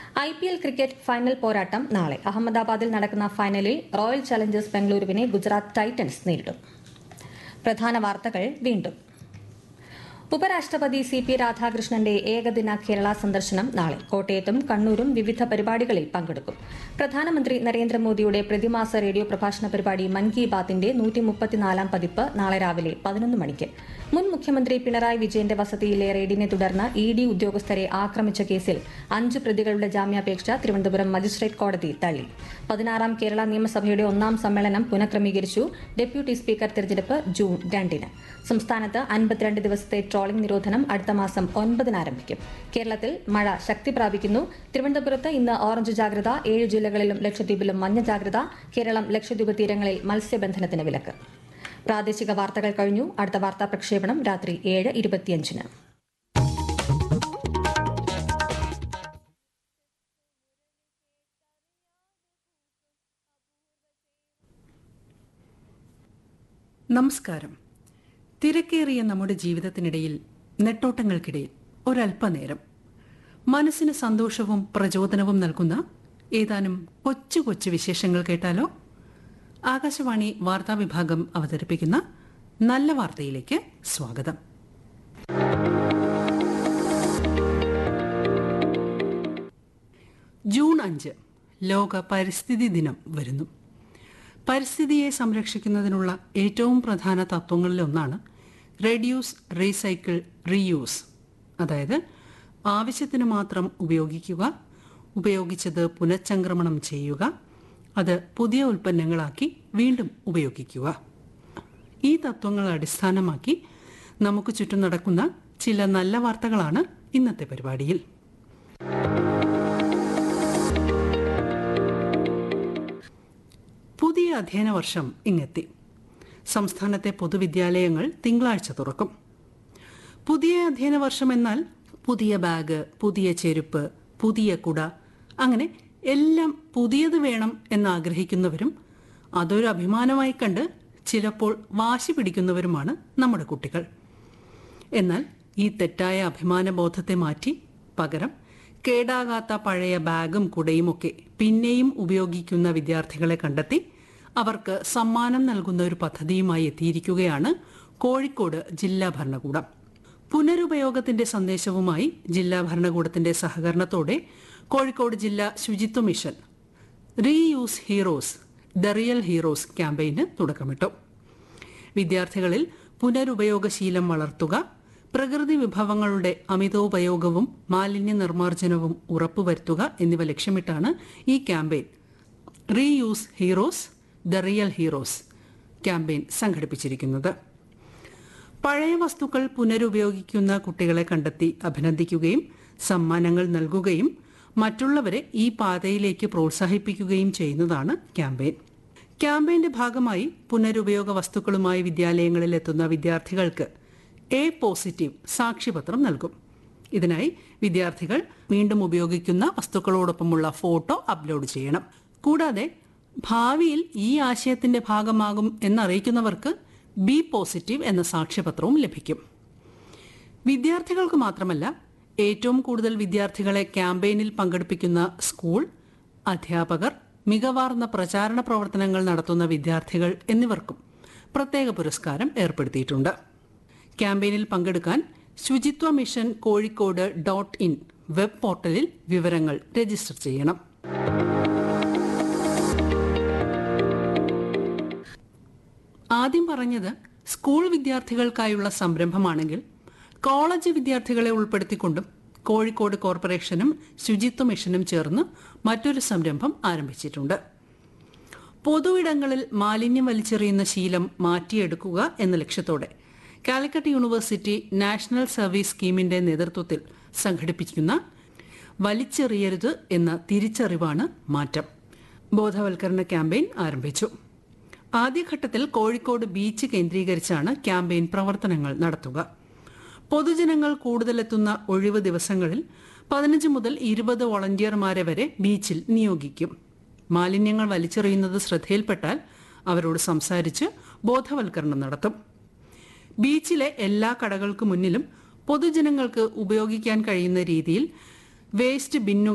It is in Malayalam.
I P L cricket final പോരാട്ടം നാളെ അഹമ്മദാബാദിൽ നടക്കുന്ന ഫൈനലിൽ റോയൽ ചലഞ്ചേഴ്സ് ബംഗളൂരുവിനെ ഗുജറാത്ത് ടൈറ്റൻസ് നേരിടും പ്രധാന വാർത്തകൾ വീണ്ടും ഉപരാഷ്ട്രപതി സി പി രാധാകൃഷ്ണന്റെ ഏകദിന കേരള സന്ദർശനം നാളെ കോട്ടയത്തും കണ്ണൂരും വിവിധ പരിപാടികളിൽ പങ്കെടുക്കും പ്രധാനമന്ത്രി നരേന്ദ്രമോദിയുടെ പ്രതിമാസ റേഡിയോ പ്രഭാഷണ പരിപാടി മൻ കി ബാത്തിന്റെ നൂറ്റിമുപ്പത്തിനാലാം പതിപ്പ് നാളെ രാവിലെ പതിനൊന്ന് മണിക്ക് മുൻ മുഖ്യമന്ത്രി പിണറായി വിജയന്റെ വസതിയിലെ റെയ്ഡിനെ തുടർന്ന് ഇ ഡി ഉദ്യോഗസ്ഥരെ ആക്രമിച്ച കേസിൽ അഞ്ച് പ്രതികളുടെ ജാമ്യാപേക്ഷ തിരുവനന്തപുരം മജിസ്ട്രേറ്റ് കോടതി തള്ളി പതിനാറാം കേരള നിയമസഭയുടെ ഒന്നാം സമ്മേളനം പുനഃക്രമീകരിച്ചു ഡെപ്യൂട്ടി സ്പീക്കർ തെരഞ്ഞെടുപ്പ് ജൂൺ രണ്ടിന് സംസ്ഥാനത്ത് അൻപത്തിരണ്ട് ദിവസത്തെ ട്രോളിംഗ് നിരോധനം അടുത്ത മാസം ഒൻപതിന് ആരംഭിക്കും കേരളത്തിൽ മഴ ശക്തി പ്രാപിക്കുന്നു തിരുവനന്തപുരത്ത് ഇന്ന് ഓറഞ്ച് ജാഗ്രത ഏഴ് ജില്ലകളിലും ലക്ഷദ്വീപിലും മഞ്ഞ ജാഗ്രത കേരളം ലക്ഷദ്വീപ് തീരങ്ങളിൽ മത്സ്യബന്ധനത്തിന് വിലക്ക് പ്രാദേശിക വാർത്തകൾ കഴിഞ്ഞു അടുത്ത വാർത്താ പ്രക്ഷേപണം രാത്രി ഏഴ് ഇരുപത്തിയഞ്ചിന് നമസ്കാരം തിരക്കേറിയ നമ്മുടെ ജീവിതത്തിനിടയിൽ നെട്ടോട്ടങ്ങൾക്കിടയിൽ ഒരല്പനേരം മനസ്സിന് സന്തോഷവും പ്രചോദനവും നൽകുന്ന ഏതാനും കൊച്ചു കൊച്ചു വിശേഷങ്ങൾ കേട്ടാലോ ആകാശവാണി വാർത്താ വിഭാഗം അവതരിപ്പിക്കുന്ന നല്ല വാർത്തയിലേക്ക് സ്വാഗതം ജൂൺ അഞ്ച് ലോക പരിസ്ഥിതി ദിനം വരുന്നു പരിസ്ഥിതിയെ സംരക്ഷിക്കുന്നതിനുള്ള ഏറ്റവും പ്രധാന തത്വങ്ങളിലൊന്നാണ് റെഡ്യൂസ് റീസൈക്കിൾ റീയൂസ് അതായത് ആവശ്യത്തിന് മാത്രം ഉപയോഗിക്കുക ഉപയോഗിച്ചത് പുനഃചംക്രമണം ചെയ്യുക അത് പുതിയ ഉൽപ്പന്നങ്ങളാക്കി വീണ്ടും ഉപയോഗിക്കുക ഈ തത്വങ്ങൾ അടിസ്ഥാനമാക്കി നമുക്ക് ചുറ്റും നടക്കുന്ന ചില നല്ല വാർത്തകളാണ് ഇന്നത്തെ പരിപാടിയിൽ പുതിയ അധ്യയന വർഷം ഇങ്ങെത്തി സംസ്ഥാനത്തെ പൊതുവിദ്യാലയങ്ങൾ തിങ്കളാഴ്ച തുറക്കും പുതിയ അധ്യയന വർഷം എന്നാൽ പുതിയ ബാഗ് പുതിയ ചെരുപ്പ് പുതിയ കുട അങ്ങനെ എല്ലാം പുതിയത് വേണം എന്ന് ആഗ്രഹിക്കുന്നവരും അതൊരു അഭിമാനമായി കണ്ട് ചിലപ്പോൾ വാശി പിടിക്കുന്നവരുമാണ് നമ്മുടെ കുട്ടികൾ എന്നാൽ ഈ തെറ്റായ അഭിമാനബോധത്തെ മാറ്റി പകരം കേടാകാത്ത പഴയ ബാഗും കുടയുമൊക്കെ പിന്നെയും ഉപയോഗിക്കുന്ന വിദ്യാർത്ഥികളെ കണ്ടെത്തി അവർക്ക് സമ്മാനം നൽകുന്ന ഒരു പദ്ധതിയുമായി എത്തിയിരിക്കുകയാണ് കോഴിക്കോട് ജില്ലാ ഭരണകൂടം പുനരുപയോഗത്തിന്റെ സന്ദേശവുമായി ജില്ലാ ഭരണകൂടത്തിന്റെ സഹകരണത്തോടെ കോഴിക്കോട് ജില്ലാ ശുചിത്വ mission reuse heroes the real heroes ക്യാമ്പയിന് തുടക്കമിട്ടു വിദ്യാർത്ഥികളിൽ പുനരുപയോഗശീലം വളർത്തുക പ്രകൃതി വിഭവങ്ങളുടെ അമിതോപയോഗവും മാലിന്യ നിർമ്മാർജ്ജനവും ഉറപ്പുവരുത്തുക എന്നിവ ലക്ഷ്യമിട്ടാണ് ഈ campaign reuse heroes the real heroes campaign സംഘടിപ്പിച്ചിരിക്കുന്നത് പഴയ വസ്തുക്കൾ പുനരുപയോഗിക്കുന്ന കുട്ടികളെ കണ്ടെത്തി അഭിനന്ദിക്കുകയും സമ്മാനങ്ങൾ നൽകുകയും മറ്റുള്ളവരെ ഈ പാതയിലേക്ക് പ്രോത്സാഹിപ്പിക്കുകയും ചെയ്യുന്നതാണ് ക്യാമ്പയിൻ ക്യാമ്പയിന്റെ ഭാഗമായി പുനരുപയോഗ വസ്തുക്കളുമായി വിദ്യാലയങ്ങളിൽ എത്തുന്ന വിദ്യാർത്ഥികൾക്ക് എ പോസിറ്റീവ് സാക്ഷ്യപത്രം നൽകും ഇതിനായി വിദ്യാർത്ഥികൾ വീണ്ടും ഉപയോഗിക്കുന്ന വസ്തുക്കളോടൊപ്പമുള്ള ഫോട്ടോ അപ്ലോഡ് ചെയ്യണം കൂടാതെ ഭാവിയിൽ ഈ ആശയത്തിന്റെ ഭാഗമാകും എന്നറിയിക്കുന്നവർക്ക് ബി പോസിറ്റീവ് എന്ന സാക്ഷ്യപത്രവും ലഭിക്കും വിദ്യാർത്ഥികൾക്ക് മാത്രമല്ല ഏറ്റവും കൂടുതൽ വിദ്യാർത്ഥികളെ ക്യാമ്പയിനിൽ പങ്കെടുപ്പിക്കുന്ന സ്കൂൾ അധ്യാപകർ മികവാർന്ന പ്രചാരണ പ്രവർത്തനങ്ങൾ നടത്തുന്ന വിദ്യാർത്ഥികൾ എന്നിവർക്കും പ്രത്യേക പുരസ്കാരം ഏർപ്പെടുത്തിയിട്ടുണ്ട് ക്യാമ്പയിനിൽ പങ്കെടുക്കാൻ ശുചിത്വ mission Kozhikode dot in web പോർട്ടലിൽ വിവരങ്ങൾ രജിസ്റ്റർ ചെയ്യണം ആദ്യം പറഞ്ഞത് സ്കൂൾ വിദ്യാർത്ഥികൾക്കായുള്ള സംരംഭമാണെങ്കിൽ കോളേജ് വിദ്യാർത്ഥികളെ ഉൾപ്പെടുത്തിക്കൊണ്ടും കോഴിക്കോട് കോർപ്പറേഷനും ശുചിത്വ മിഷനും ചേർന്ന് മറ്റൊരു സംരംഭം ആരംഭിച്ചിട്ടുണ്ട് പൊതുയിടങ്ങളിൽ മാലിന്യം വലിച്ചെറിയുന്ന ശീലം മാറ്റിയെടുക്കുക എന്ന ലക്ഷ്യത്തോടെ കാലിക്കറ്റ് യൂണിവേഴ്സിറ്റി നാഷണൽ സർവീസ് സ്കീമിന്റെ നേതൃത്വത്തിൽ സംഘടിപ്പിക്കുന്ന വലിച്ചെറിയരുത് എന്ന തിരിച്ചറിവാണ് മാറ്റം ബോധവൽക്കരണ ക്യാമ്പയിൻ ആരംഭിച്ചു ആദ്യഘട്ടത്തിൽ കോഴിക്കോട് ബീച്ച് കേന്ദ്രീകരിച്ചാണ് ക്യാമ്പയിൻ പ്രവർത്തനങ്ങൾ നടത്തുക പൊതുജനങ്ങൾ കൂടുതലെത്തുന്ന ഒഴിവ് ദിവസങ്ങളിൽ പതിനഞ്ച് മുതൽ ഇരുപത് വോളണ്ടിയർമാരെ വരെ ബീച്ചിൽ നിയോഗിക്കും മാലിന്യങ്ങൾ വലിച്ചെറിയുന്നത് ശ്രദ്ധയിൽപ്പെട്ടാൽ അവരോട് സംസാരിച്ച് ബോധവൽക്കരണം നടത്തും ബീച്ചിലെ എല്ലാ കടകൾക്ക് മുന്നിലും പൊതുജനങ്ങൾക്ക് ഉപയോഗിക്കാൻ കഴിയുന്ന രീതിയിൽ വേസ്റ്റ് ബിന്നുകൾ